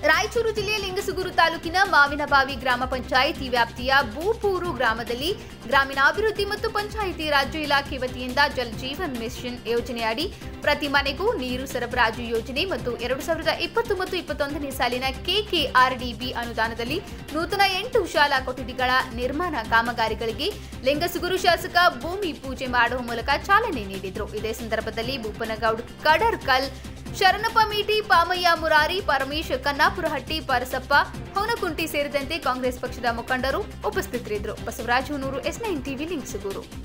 ರಾಯಚೂರು ಜಿಲ್ಲೆಯ ಲಿಂಗಸುಗೂರು ತಾಲೂಕಿನ ಮಾವಿನಬಾವಿ ಗ್ರಾಮ ಪಂಚಾಯಿತಿ ವ್ಯಾಪ್ತಿಯ ಬೂಪೂರು ಗ್ರಾಮದಲ್ಲಿ ಗ್ರಾಮೀಣಾಭಿವೃದ್ಧಿ ಮತ್ತು ಪಂಚಾಯಿತಿ ರಾಜ್ಯ ಇಲಾಖೆ ವತಿಯಿಂದ ಜಲ್ ಜೀವನ್ ಮಿಷನ್ ಯೋಜನೆಯಡಿ ಪ್ರತಿ ಮನೆಗೂ ನೀರು ಸರಬರಾಜು ಯೋಜನೆ ಮತ್ತು ಎರಡು ಸಾವಿರದ ಇಪ್ಪತ್ತು ಮತ್ತು ಇಪ್ಪತ್ತೊಂದನೇ ಸಾಲಿನ ಕೆಕೆಆರ್ಡಿಬಿ ಅನುದಾನದಲ್ಲಿ ನೂತನ ಎಂಟು ಶಾಲಾ ಕೊಠಡಿಗಳ ನಿರ್ಮಾಣ ಕಾಮಗಾರಿಗಳಿಗೆ ಲಿಂಗಸುಗೂರು ಶಾಸಕ ಭೂಮಿ ಪೂಜೆ ಮಾಡುವ ಮೂಲಕ ಚಾಲನೆ ನೀಡಿದರು ಇದೇ ಸಂದರ್ಭದಲ್ಲಿ ಭೂಪನಗೌಡ್ ಕಡರ್ಕಲ್ ಶರಣಪ್ಪ ಮೀಟಿ ಪಾಮಯ್ಯ ಮುರಾರಿ ಪರಮೇಶ್ ಕನ್ನಾಪುರಹಟ್ಟಿ ಪರಸಪ್ಪ ಹೊನಕುಂಟಿ ಸೇರಿದಂತೆ ಕಾಂಗ್ರೆಸ್ ಪಕ್ಷದ ಮುಖಂಡರು ಉಪಸ್ಥಿತರಿದ್ದರು Basavaraja Hunur S nine TV ಲಿಂಕ್ಸುಗೂರು